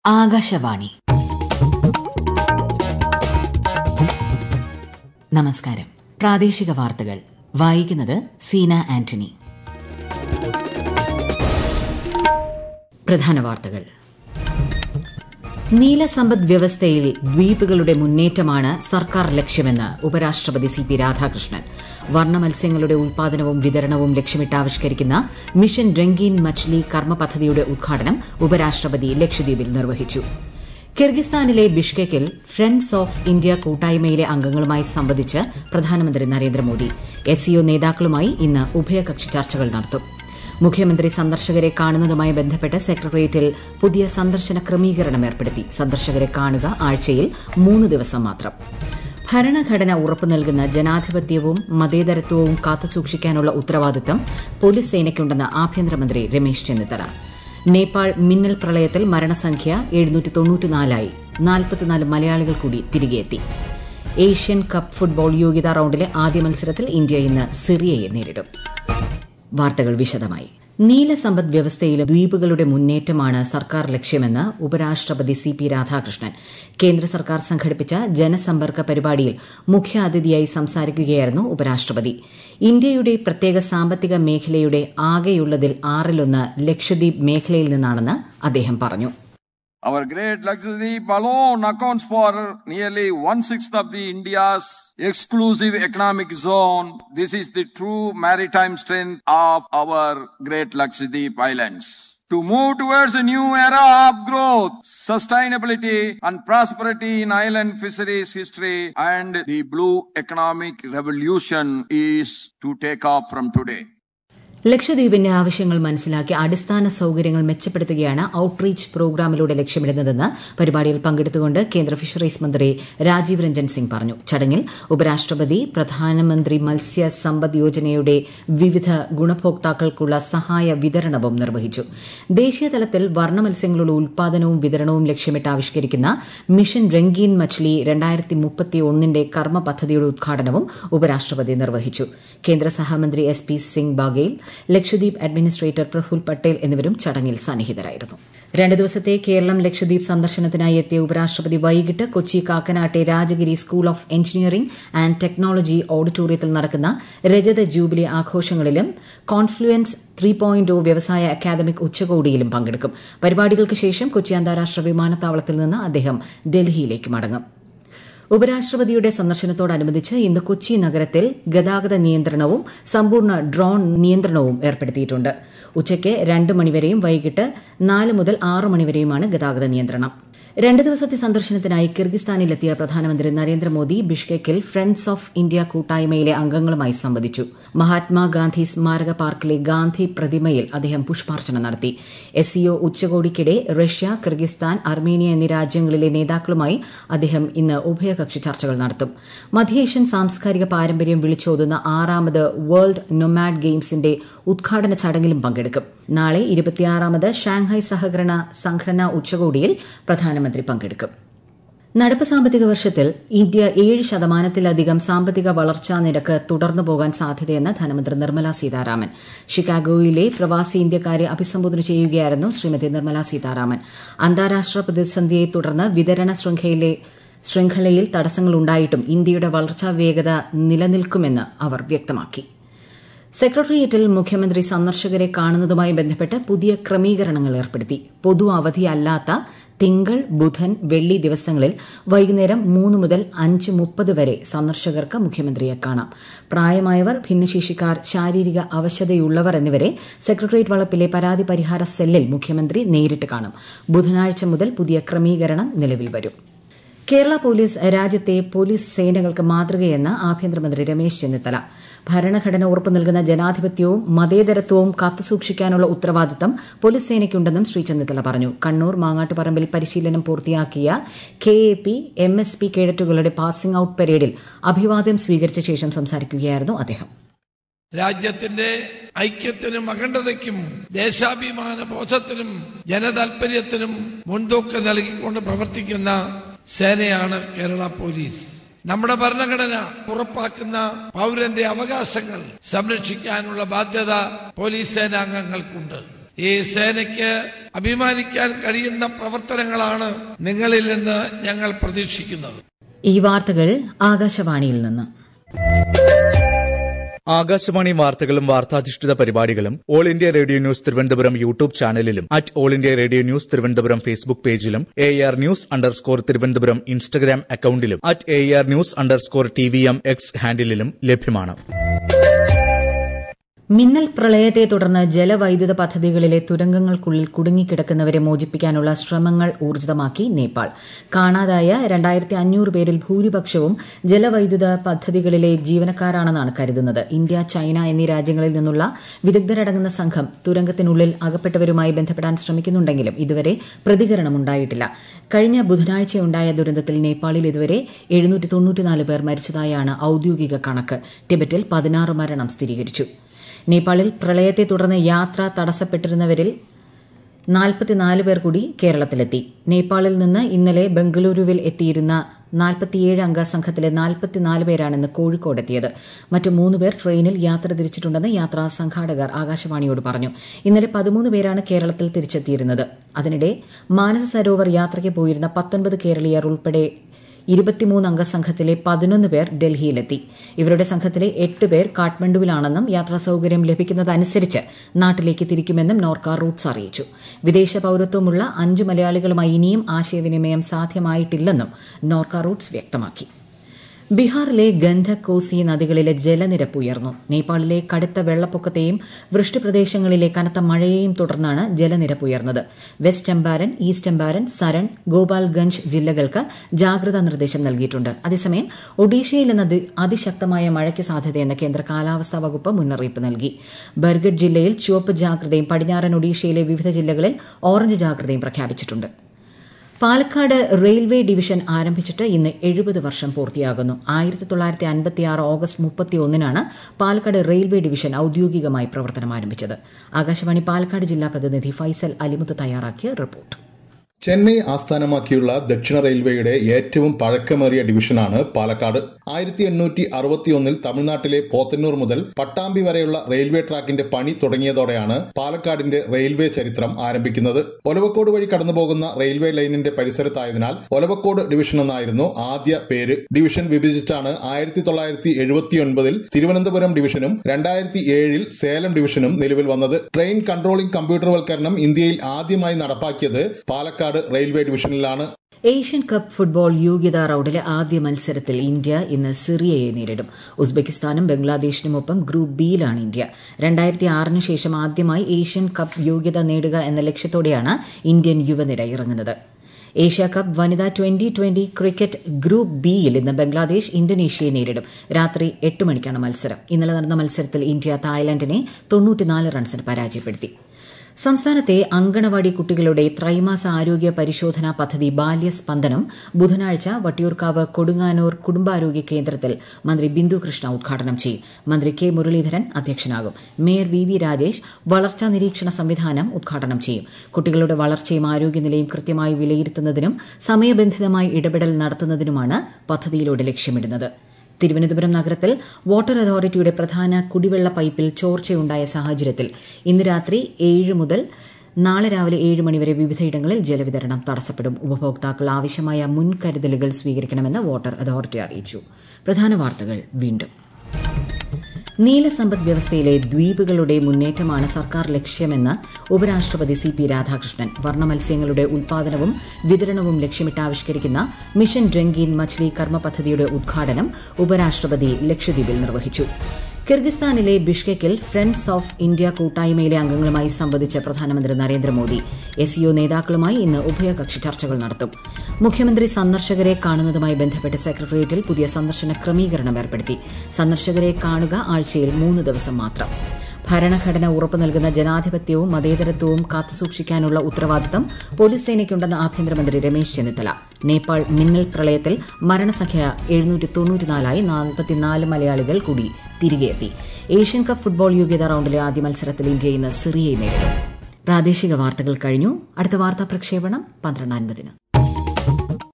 ആകാശവാണി നമസ്കാരം പ്രാദേശിക വാർത്തകൾ വായിക്കുന്നത് സീന ആന്റണി പ്രധാന വാർത്തകൾ നീലസമ്പദ് വ്യവസ്ഥയിൽ ദ്വീപുകളുടെ മുന്നേറ്റമാണ് സർക്കാർ ലക്ഷ്യമെന്ന് ഉപരാഷ്ട്രപതി സി പി രാധാകൃഷ്ണൻ വർണ്ണ മത്സ്യങ്ങളുടെ ഉൽപാദനവും വിതരണവും ലക്ഷ്യമിട്ട് ആവിഷ്കരിക്കുന്ന മിഷൻ രംഗീൻ മച്ച്ലി കർമ്മ പദ്ധതിയുടെ ഉദ്ഘാടനം ഉപരാഷ്ട്രപതി ലക്ഷദ്വീപിൽ നിർവഹിച്ചു കിർഗിസ്ഥാനിലെ ബിഷ്കെക്കിൽ ഫ്രണ്ട്സ് ഓഫ് ഇന്ത്യ കൂട്ടായ്മയിലെ അംഗങ്ങളുമായി സംവദിച്ച് പ്രധാനമന്ത്രി നരേന്ദ്രമോദി എസ്ഇഒ നേതാക്കളുമായി ഇന്ന് ഉഭയകക്ഷി ചർച്ചകൾ നടത്തും മുഖ്യമന്ത്രി സന്ദർശകരെ കാണുന്നതുമായി ബന്ധപ്പെട്ട് സെക്രട്ടേറിയറ്റിൽ പുതിയ സന്ദർശന ക്രമീകരണം ഏർപ്പെടുത്തി സന്ദർശകരെ കാണുക ആഴ്ചയിൽ മൂന്ന് ദിവസം മാത്രം ഭരണഘടന ഉറപ്പു നൽകുന്ന ജനാധിപത്യവും മതേതരത്വവും കാത്തുസൂക്ഷിക്കാനുള്ള ഉത്തരവാദിത്തം പോലീസ് സേനയ്ക്കുണ്ടെന്ന് ആഭ്യന്തരമന്ത്രി രമേശ് ചെന്നിത്തല നേപ്പാൾ മിന്നൽ പ്രളയത്തിൽ മരണസംഖ്യ ആയി നാൽപ്പത്തിനാല് മലയാളികൾ കൂടി തിരികെയെത്തി ഏഷ്യൻ കപ്പ് ഫുട്ബോൾ യോഗ്യതാ റൌണ്ടിലെ ആദ്യ മത്സരത്തിൽ ഇന്ത്യ ഇന്ന് സിറിയയെ നേരിടും വാർത്തകൾ വിശദമായി നീലസമ്പദ് വ്യവസ്ഥയിലെ ദ്വീപുകളുടെ മുന്നേറ്റമാണ് സർക്കാർ ലക്ഷ്യമെന്ന് ഉപരാഷ്ട്രപതി സി പി രാധാകൃഷ്ണൻ കേന്ദ്ര സർക്കാർ സംഘടിപ്പിച്ച ജനസമ്പർക്ക പരിപാടിയിൽ മുഖ്യാതിഥിയായി സംസാരിക്കുകയായിരുന്നു ഉപരാഷ്ട്രപതി ഇന്ത്യയുടെ പ്രത്യേക സാമ്പത്തിക മേഖലയുടെ ആകെയുള്ളതിൽ ആറിലൊന്ന് ലക്ഷദ്വീപ് മേഖലയിൽ നിന്നാണെന്ന് അദ്ദേഹം പറഞ്ഞു Our great Lakshadweep alone accounts for nearly one-sixth of the India's exclusive economic zone. This is the true maritime strength of our great Lakshadweep Islands. To move towards a new era of growth, sustainability and prosperity in island fisheries history and the blue economic revolution is to take off from today. ലക്ഷദ്വീപിന്റെ ആവശ്യങ്ങൾ മനസ്സിലാക്കി അടിസ്ഥാന സൌകര്യങ്ങൾ മെച്ചപ്പെടുത്തുകയാണ് outreach പ്രോഗ്രാമിലൂടെ ലക്ഷ്യമിടുന്നതെന്ന് പരിപാടിയിൽ പങ്കെടുത്തുകൊണ്ട് കേന്ദ്ര fisheries മന്ത്രി രാജീവ് രഞ്ജൻ സിംഗ് പറഞ്ഞു ചടങ്ങിൽ ഉപരാഷ്ട്രപതി പ്രധാനമന്ത്രി മത്സ്യ സമ്പദ് യോജനയുടെ വിവിധ ഗുണഭോക്താക്കൾക്കുള്ള സഹായ വിതരണവും നിർവഹിച്ചു ദേശീയതലത്തിൽ വർണ്ണ മത്സ്യങ്ങളുടെ ഉൽപാദനവും വിതരണവും ലക്ഷ്യമിട്ട് ആവിഷ്കരിക്കുന്ന മിഷൻ രംഗീൻ മച്ച്ലി രണ്ടായിരത്തി മുപ്പത്തിയൊന്നിന്റെ കർമ്മ പദ്ധതിയുടെ ഉദ്ഘാടനവും ഉപരാഷ്ട്രപതി നിർവഹിച്ചു കേന്ദ്ര സഹമന്ത്രി S P Singh Baghel Lakshadweep administrator Praful Patel എന്നിവരും ചടങ്ങിൽ സന്നിഹിതരായിരുന്നു രണ്ട് ദിവസത്തെ കേരളം ലക്ഷദ്വീപ് സന്ദർശനത്തിനായി എത്തിയ ഉപരാഷ്ട്രപതി വൈകിട്ട് കൊച്ചി കാക്കനാട്ടെ Rajagiri school of engineering and technology ഓഡിറ്റോറിയത്തിൽ നടക്കുന്ന രജത ജൂബിലി ആഘോഷങ്ങളിലും കോൺഫ്ലുവൻസ് ത്രീ പോയിന്റ് വ്യവസായ അക്കാദമിക് ഉച്ചകോടിയിലും പങ്കെടുക്കും പരിപാടികൾക്ക് ശേഷം കൊച്ചി അന്താരാഷ്ട്ര വിമാനത്താവളത്തിൽ നിന്ന് അദ്ദേഹം ഡൽഹിയിലേക്ക് മടങ്ങും ഉപരാഷ്ട്രപതിയുടെ സന്ദർശനത്തോടനുബന്ധിച്ച് ഇന്ന് കൊച്ചി നഗരത്തിൽ ഗതാഗത നിയന്ത്രണവും സമ്പൂർണ്ണ ഡ്രോൺ നിയന്ത്രണവും ഏർപ്പെടുത്തിയിട്ടുണ്ട് ഉച്ചയ്ക്ക് രണ്ട് മണിവരെയും വൈകിട്ട് നാല് മുതൽ ആറ് മണിവരെയുമാണ് ഗതാഗത നിയന്ത്രണം രണ്ട് ദിവസത്തെ സന്ദർശനത്തിനായി കിർഗിസ്ഥാനിലെത്തിയ പ്രധാനമന്ത്രി നരേന്ദ്രമോദി ബിഷ്കെക്കിൽ ഫ്രണ്ട്സ് ഓഫ് ഇന്ത്യ കൂട്ടായ്മയിലെ അംഗങ്ങളുമായി സംവദിച്ചു മഹാത്മാഗാന്ധി സ്മാരക പാർക്കിലെ ഗാന്ധി പ്രതിമയിൽ അദ്ദേഹം പുഷ്പാർച്ചന നടത്തി എസ്ഇഒ ഉച്ചകോടിക്കിടെ റഷ്യ കിർഗിസ്ഥാൻ അർമേനിയ എന്നീ രാജ്യങ്ങളിലെ നേതാക്കളുമായി അദ്ദേഹം ഇന്ന് ഉഭയകക്ഷി ചർച്ചകൾ നടത്തും മധ്യേഷ്യൻ സാംസ്കാരിക പാരമ്പര്യം വിളിച്ചോതുന്ന ആറാമത് വേൾഡ് നൊമാഡ് ഗെയിംസിന്റെ ഉദ്ഘാടന ചടങ്ങിലും പങ്കെടുക്കും നാളെ ഇരുപത്തിയാറാമത് ഷാങ്ഹായ് സഹകരണ സംഘടനാ ഉച്ചകോടിയിൽ പ്രധാനമന്ത്രി പങ്കെടുക്കും നടപ്പ് സാമ്പത്തിക വർഷത്തിൽ ഇന്ത്യ ഏഴ് ശതമാനത്തിലധികം സാമ്പത്തിക വളർച്ചാ നിരക്ക് തുടർന്നു പോകാൻ സാധ്യതയെന്ന് ധനമന്ത്രി നിർമ്മല സീതാരാമൻ ഷിക്കാഗോയിലെ പ്രവാസി ഇന്ത്യക്കാരെ അഭിസംബോധന ചെയ്യുകയായിരുന്നു ശ്രീമതി നിർമ്മല സീതാരാമൻ അന്താരാഷ്ട്ര പ്രതിസന്ധിയെ തുടർന്ന് വിതരണ ശൃംഖലയിലെ ശൃംഖലയിൽ തടസ്സങ്ങളുണ്ടായിട്ടും ഇന്ത്യയുടെ വളർച്ചാ വേഗത നിലനിൽക്കുമെന്ന് അവർ വ്യക്തമാക്കി സെക്രട്ടേറിയറ്റിൽ മുഖ്യമന്ത്രി സന്ദർശകരെ കാണുന്നതുമായി ബന്ധപ്പെട്ട് പുതിയ ക്രമീകരണങ്ങൾ ഏർപ്പെടുത്തി പൊതു അവധിയല്ലാത്ത തിങ്കൾ ബുധൻ വെള്ളി ദിവസങ്ങളിൽ വൈകുന്നേരം മൂന്ന് മുതൽ അഞ്ച് മുപ്പത് വരെ സന്ദർശകർക്ക് മുഖ്യമന്ത്രിയെ കാണാം പ്രായമായവർ ഭിന്നശേഷിക്കാർ ശാരീരിക അവശതയുള്ളവർ എന്നിവരെ സെക്രട്ടേറിയറ്റ് വളപ്പിലെ പരാതി പരിഹാര സെല്ലിൽ മുഖ്യമന്ത്രി നേരിട്ട് കാണും ബുധനാഴ്ച മുതൽ പുതിയ ക്രമീകരണം നിലവിൽ വരും കേരള പോലീസ് രാജ്യത്തെ പോലീസ് സേനകൾക്ക് മാതൃകയെന്ന് ആഭ്യന്തരമന്ത്രി രമേശ് ചെന്നിത്തല ഭരണഘടന ഉറപ്പു നൽകുന്ന ജനാധിപത്യവും മതേതരത്വവും കാത്തുസൂക്ഷിക്കാനുള്ള ഉത്തരവാദിത്തം പോലീസ് സേനയ്ക്കുണ്ടെന്നും ശ്രീ ചെന്നിത്തല പറഞ്ഞു കണ്ണൂർ മാങ്ങാട്ടുപറമ്പിൽ പരിശീലനം പൂർത്തിയാക്കിയ K A P M S P കേഡറ്റുകളുടെ പാസിംഗ് ഔട്ട് പരേഡിൽ അഭിവാദ്യം സ്വീകരിച്ച ശേഷം സംസാരിക്കുകയായിരുന്നു അദ്ദേഹം രാജ്യത്തിന്റെ ഐക്യത്തിനും അഖണ്ഡതയ്ക്കും ദേശാഭിമാന ബോധത്തിനും ജനതാൽപര്യത്തിനും മുൻതൂക്കം നൽകിക്കൊണ്ട് പ്രവർത്തിക്കുന്ന സേനയാണ് കേരള പോലീസ് നമ്മുടെ ഭരണഘടന ഉറപ്പാക്കുന്ന പൗരന്റെ അവകാശങ്ങൾ സംരക്ഷിക്കാനുള്ള ബാധ്യത പോലീസ് സേനാംഗങ്ങൾക്കുണ്ട് ഈ സേനയ്ക്ക് അഭിമാനിക്കാൻ കഴിയുന്ന പ്രവർത്തനങ്ങളാണ് നിങ്ങളിൽ നിന്ന് ഞങ്ങൾ പ്രതീക്ഷിക്കുന്നത് ഈ വാർത്തകൾ ആകാശവാണിയിൽ നിന്ന് ആകാശവാണി വാർത്തകളും വാർത്താധിഷ്ഠിത പരിപാടികളും all India radio news Thiruvananthapuram YouTube ചാനലിലും at all India radio news Thiruvananthapuram Facebook പേജിലും A R news underscore Thiruvananthapuram Instagram അക്കൌണ്ടിലും at A R news underscore T V M X ഹാൻഡിലും ലഭ്യമാണ് മിന്നൽ പ്രളയത്തെ തുടർന്ന് ജലവൈദ്യുത പദ്ധതികളിലെ തുരങ്കങ്ങൾക്കുള്ളിൽ കുടുങ്ങിക്കിടക്കുന്നവരെ മോചിപ്പിക്കാനുള്ള ശ്രമങ്ങൾ ഊർജിതമാക്കി നേപ്പാൾ കാണാതായ രണ്ടായിരത്തി അഞ്ഞൂറ് പേരിൽ ഭൂരിപക്ഷവും ജലവൈദ്യുത പദ്ധതികളിലെ ജീവനക്കാരാണെന്നാണ് കരുതുന്നത് ഇന്ത്യ ചൈന എന്നീ രാജ്യങ്ങളിൽ നിന്നുള്ള വിദഗ്ധരടങ്ങുന്ന സംഘം തുരങ്കത്തിനുള്ളിൽ അകപ്പെട്ടവരുമായി ബന്ധപ്പെടാൻ ശ്രമിക്കുന്നുണ്ടെങ്കിലും ഇതുവരെ പ്രതികരണമുണ്ടായിട്ടില്ല കഴിഞ്ഞ ബുധനാഴ്ചയുണ്ടായ ദുരന്തത്തിൽ നേപ്പാളിൽ ഇതുവരെ എഴുന്നൂറ്റി പേർ മരിച്ചതായാണ് ഔദ്യോഗിക കണക്ക് ടിബറ്റിൽ പതിനാറ് മരണം സ്ഥിരീകരിച്ചു നേപ്പാളിൽ പ്രളയത്തെ തുടർന്ന് യാത്ര തടസ്സപ്പെട്ടിരുന്നവരിൽ നാൽപ്പത്തിനാല് പേർ കൂടി കേരളത്തിലെത്തി നേപ്പാളിൽ നിന്ന് ഇന്നലെ ബംഗളൂരുവിൽ എത്തിയിരുന്ന നാൽപ്പത്തിയേഴ് അംഗ സംഘത്തിലെ നാൽപ്പത്തിനാല് പേരാണ് ഇന്ന് കോഴിക്കോട് എത്തിയത് മറ്റ് മൂന്ന് പേർ ട്രെയിനിൽ യാത്ര തിരിച്ചിട്ടുണ്ടെന്ന് യാത്രാ സംഘാടകർ ആകാശവാണിയോട് പറഞ്ഞു ഇന്നലെ പതിമൂന്ന് പേരാണ് കേരളത്തിൽ തിരിച്ചെത്തിയിരുന്നത് അതിനിടെ മാനസ സരോവർ യാത്രയ്ക്ക് പോയിരുന്ന പത്തൊൻപത് കേരളീയർ ഉൾപ്പെടെ ഇരുപത്തിമൂന്ന് അംഗ സംഘത്തിലെ പതിനൊന്ന് പേർ ഡൽഹിയിലെത്തി ഇവരുടെ സംഘത്തിലെ എട്ട് പേർ കാഠ്മണ്ഡുവിലാണെന്നും യാത്രാ സൌകര്യം ലഭിക്കുന്നതനുസരിച്ച് നാട്ടിലേക്ക് തിരിക്കുമെന്നും നോർക്ക റൂട്ട്സ് അറിയിച്ചു വിദേശ പൌരത്വമുള്ള അഞ്ച് മലയാളികളുമായി ഇനിയും ആശയവിനിമയം സാധ്യമായിട്ടില്ലെന്നും നോർക്ക റൂട്ട്സ് വ്യക്തമാക്കി ബീഹാറിലെ ഗന്ധകോസി നദികളിലെ ജലനിരപ്പ് ഉയർന്നു നേപ്പാളിലെ കടുത്ത വെള്ളപ്പൊക്കത്തെയും വൃഷ്ടിപ്രദേശങ്ങളിലെ കനത്ത മഴയെയും തുടർന്നാണ് ജലനിരപ്പ് ഉയർന്നത് വെസ്റ്റ് ചമ്പാരൻ ഈസ്റ്റ് ചമ്പാരൻ സരൺ ഗോപാൽഗഞ്ച് ജില്ലകൾക്ക് ജാഗ്രതാ നിർദ്ദേശം നൽകിയിട്ടുണ്ട് അതേസമയം ഒഡീഷയിൽ ഇന്ന് അതിശക്തമായ മഴയ്ക്ക് സാധ്യതയെന്ന് കേന്ദ്ര കാലാവസ്ഥാ വകുപ്പ് മുന്നറിയിപ്പ് നൽകി ബർഗഡ് ജില്ലയിൽ ചുവപ്പ് ജാഗ്രതയും പടിഞ്ഞാറൻ ഒഡീഷയിലെ വിവിധ ജില്ലകളിൽ ഓറഞ്ച് ജാഗ്രതയും പ്രഖ്യാപിച്ചിട്ടുണ്ട് പാലക്കാട് റെയിൽവേ ഡിവിഷൻ ആരംഭിച്ചിട്ട് ഇന്ന് എഴുപത് വർഷം പൂർത്തിയാകുന്നു ആയിരത്തി തൊള്ളായിരത്തി അൻപത്തിയാറ് ഓഗസ്റ്റ് മുപ്പത്തിയൊന്നിനാണ് പാലക്കാട് റെയിൽവേ ഡിവിഷൻ ഔദ്യോഗികമായി പ്രവർത്തനം ആരംഭിച്ചത് ആകാശവാണി പാലക്കാട് ജില്ലാ പ്രതിനിധി ഫൈസൽ അലിമുത്ത് തയ്യാറാക്കിയ റിപ്പോർട്ട് ചെന്നൈ ആസ്ഥാനമാക്കിയുള്ള ദക്ഷിണ റെയിൽവേയുടെ ഏറ്റവും പഴക്കമേറിയ ഡിവിഷനാണ് പാലക്കാട് ആയിരത്തി എണ്ണൂറ്റി അറുപത്തിയൊന്നിൽ തമിഴ്നാട്ടിലെ പോത്തന്നൂർ മുതൽ പട്ടാമ്പി വരെയുള്ള റെയിൽവേ ട്രാക്കിന്റെ പണി തുടങ്ങിയതോടെയാണ് പാലക്കാടിന്റെ റെയിൽവേ ചരിത്രം ആരംഭിക്കുന്നത് ഒലവക്കോട് വഴി കടന്നുപോകുന്ന റെയിൽവേ ലൈനിന്റെ പരിസരത്തായതിനാൽ ഒലവക്കോട് ഡിവിഷൻ എന്നായിരുന്നു ആദ്യ പേര് ഡിവിഷൻ വിഭജിച്ചാണ് ആയിരത്തി തൊള്ളായിരത്തി എഴുപത്തിയൊൻപതിൽ തിരുവനന്തപുരം ഡിവിഷനും രണ്ടായിരത്തി ഏഴിൽ സേലം ഡിവിഷനും നിലവിൽ വന്നത് ട്രെയിൻ കൺട്രോളിംഗ് കമ്പ്യൂട്ടർവൽക്കരണം ഇന്ത്യയിൽ ആദ്യമായി നടപ്പാക്കിയത് പാലക്കാട് റെയിൽവേ ഡിവിഷനിലാണ് ഏഷ്യൻ കപ്പ് ഫുട്ബോൾ യോഗ്യതാ റൌണ്ടിലെ ആദ്യ മത്സരത്തിൽ ഇന്ത്യ ഇന്ന് സിറിയയെ നേരിടും ഉസ്ബെക്കിസ്ഥാനും ബംഗ്ലാദേശിനുമൊപ്പം ഗ്രൂപ്പ് ബിയിലാണ് ഇന്ത്യ രണ്ടായിരത്തി ആറിന് ശേഷം ആദ്യമായി ഏഷ്യൻ കപ്പ് യോഗ്യത നേടുക എന്ന ലക്ഷ്യത്തോടെയാണ് ഇന്ത്യൻ യുവനിര ഇറങ്ങുന്നത് ഏഷ്യ കപ്പ് വനിതാ ട്വന്റി ട്വന്റി ക്രിക്കറ്റ് ഗ്രൂപ്പ് ബിയിൽ ഇന്ന് ബംഗ്ലാദേശ് ഇന്തോനേഷ്യയെ നേരിടും രാത്രി എട്ട് മണിക്കാണ് മത്സരം ഇന്നലെ നടന്ന മത്സരത്തിൽ ഇന്ത്യ തായ്ലാന്റിനെ തൊണ്ണൂറ്റിനാല് റൺസിന് പരാജയപ്പെടുത്തി സംസ്ഥാനത്തെ അങ്കണവാടി കുട്ടികളുടെ ത്രൈമാസ ആരോഗ്യ പരിശോധനാ പദ്ധതി ബാല്യസ്പന്ദനം ബുധനാഴ്ച വട്ടിയൂർക്കാവ് കൊടുങ്ങാനൂർ കുടുംബാരോഗ്യ കേന്ദ്രത്തിൽ മന്ത്രി ബിന്ദു കൃഷ്ണ ഉദ്ഘാടനം ചെയ്യും മന്ത്രി കെ മുരളീധരൻ അധ്യക്ഷനാകും മേയർ വി വി രാജേഷ് വളർച്ചാ നിരീക്ഷണ സംവിധാനം ഉദ്ഘാടനം ചെയ്യും കുട്ടികളുടെ വളർച്ചയും ആരോഗ്യനിലയും കൃത്യമായി വിലയിരുത്തുന്നതിനും സമയബന്ധിതമായി ഇടപെടൽ നടത്തുന്നതിനുമാണ് പദ്ധതിയിലൂടെ ലക്ഷ്യമിടുന്നത് തിരുവനന്തപുരം നഗരത്തിൽ വാട്ടർ അതോറിറ്റിയുടെ പ്രധാന കുടിവെള്ള പൈപ്പിൽ ചോർച്ചയുണ്ടായ സാഹചര്യത്തിൽ ഇന്ന് രാത്രി ഏഴ് മുതൽ നാളെ രാവിലെ ഏഴ് മണിവരെ വിവിധയിടങ്ങളിൽ ജലവിതരണം തടസ്സപ്പെടും ഉപഭോക്താക്കൾ ആവശ്യമായ മുൻകരുതലുകൾ സ്വീകരിക്കണമെന്ന് വാട്ടർ അതോറിറ്റി അറിയിച്ചു പ്രധാന വാർത്തകൾ വീണ്ടും നീലസമ്പദ് വ്യവസ്ഥയിലെ ദ്വീപുകളുടെ മുന്നേറ്റമാണ് സർക്കാർ ലക്ഷ്യമെന്ന് ഉപരാഷ്ട്രപതി സി പി രാധാകൃഷ്ണൻ വർണ്ണമത്സ്യങ്ങളുടെ ഉൽപാദനവും വിതരണവും ലക്ഷ്യമിട്ട് ആവിഷ്കരിക്കുന്ന മിഷൻ രംഗീൻ മച്ച്ലി കർമ്മ പദ്ധതിയുടെ ഉദ്ഘാടനം ഉപരാഷ്ട്രപതി ലക്ഷദ്വീപിൽ നിർവഹിച്ചു കിർഗിസ്ഥാനിലെ ബിഷ്കെക്കിൽ ഫ്രണ്ട്സ് ഓഫ് ഇന്ത്യ കൂട്ടായ്മയിലെ അംഗങ്ങളുമായി സംവദിച്ച പ്രധാനമന്ത്രി നരേന്ദ്രമോദി എസ്ഇഒ നേതാക്കളുമായി ഇന്ന് ഉഭയകക്ഷി ചർച്ചകൾ നടത്തും മുഖ്യമന്ത്രി സന്ദർശകരെ കാണുന്നതുമായി ബന്ധപ്പെട്ട് സെക്രട്ടേറിയറ്റിൽ പുതിയ സന്ദർശന ക്രമീകരണം ഏർപ്പെടുത്തി സന്ദർശകരെ കാണുക ആഴ്ചയിൽ മൂന്ന് ദിവസം മാത്രം ഭരണഘടന ഉറപ്പു നൽകുന്ന ജനാധിപത്യവും മതേതരത്വവും കാത്തുസൂക്ഷിക്കാനുള്ള ഉത്തരവാദിത്തം പോലീസ് സേനയ്ക്കുണ്ടെന്ന് ആഭ്യന്തരമന്ത്രി രമേശ് ചെന്നിത്തല നേപ്പാൾ മിന്നൽ പ്രളയത്തിൽ മരണസംഖ്യ എഴുന്നൂറ്റി തൊണ്ണൂറ്റിനാലായി നാൽപ്പത്തിനാല് മലയാളികൾ കൂടി തിരികെയെത്തി ഏഷ്യൻ കപ്പ് ഫുട്ബോൾ യോഗ്യതാ റൌണ്ടിലെ ആദ്യ മത്സരത്തിൽ ഇന്ത്യ ഇന്ന് സിറിയയെ നേരിടും പ്രാദേശിക വാർത്തകൾ കഴിഞ്ഞു അടുത്ത വാർത്താ പ്രക്ഷേപണം പന്ത്രണ്ട് അൻപതിന്